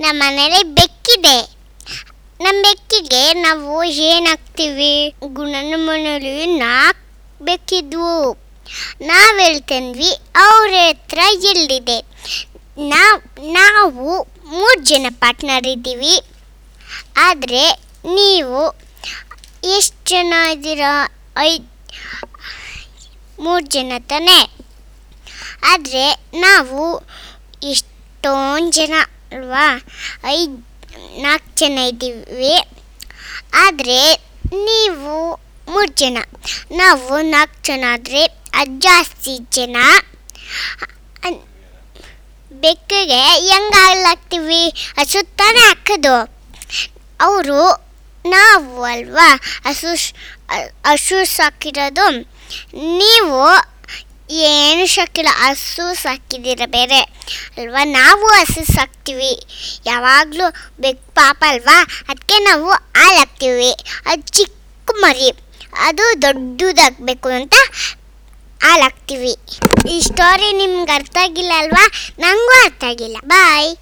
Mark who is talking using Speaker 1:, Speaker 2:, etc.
Speaker 1: ನಮ್ಮ ಮನೇಲಿ ಬೆಕ್ಕಿದೆ ನಮ್ಮ ಬೆಕ್ಕಿಗೆ ನಾವು ಏನಾಗ್ತೀವಿ ನಮ್ಮ ಮನೇಲಿ ನಾಲ್ಕು ಬೆಕ್ಕಿದ್ವು ನಾವು ಹೇಳ್ತಂದ್ವಿ ಅವ್ರ ಹತ್ರ ಎಲ್ಲಿದೆ ನಾವು ನಾವು ಮೂರು ಜನ ಪಾರ್ಟ್ನರ್ ಇದ್ದೀವಿ ಆದರೆ ನೀವು ಎಷ್ಟು ಜನ ಇದ್ದೀರಾ ಐದು ಮೂರು ಜನ ತಾನೇ ಆದರೆ ನಾವು ಇಷ್ಟೊಂದು ಜನ ಅಲ್ವಾ ಐದು ನಾಲ್ಕು ಜನ ಇದ್ದೀವಿ ಆದರೆ ನೀವು ಮೂರು ಜನ ನಾವು ನಾಲ್ಕು ಜನ ಆದರೆ ಅದು ಜಾಸ್ತಿ ಜನ ಅನ್- ಬೆಕ್ಕಿಗೆ ಹೆಂಗೆ ಹಾಕ್ತೀವಿ ಹಸು ತಾನೇ ಹಾಕೋದು ಅವರು ನಾವು ಅಲ್ವಾ ಹಸು ಸ್- ಅ- ಹಸು ಸಾಕಿರೋದು ನೀವು ಏನು ಸಾಕಿಲ್ಲ ಹಸು ಸಾಕಿದ್ದೀರ ಬೇರೆ ಅಲ್ವಾ ನಾವು ಹಸು ಸಾಕ್ತೀವಿ ಯಾವಾಗಲೂ ಬೆಕ್ಕು ಪಾಪ ಅಲ್ವಾ ಅದಕ್ಕೆ ನಾವು ಹಾಲು ಹಾಕ್ತೀವಿ ಅದು ಚಿಕ್ಕ ಮರಿ ಅದು ದೊಡ್ಡದಾಗಬೇಕು ಅಂತ ಹಾಲು ಹಾಕ್ತೀವಿ ಈ ಸ್ಟೋರಿ ನಿಮ್ಗೆ ಅರ್ಥ ಆಗಿಲ್ಲ ಅಲ್ವಾ ನನಗೂ ಅರ್ಥ ಆಗಿಲ್ಲ ಬಾಯ್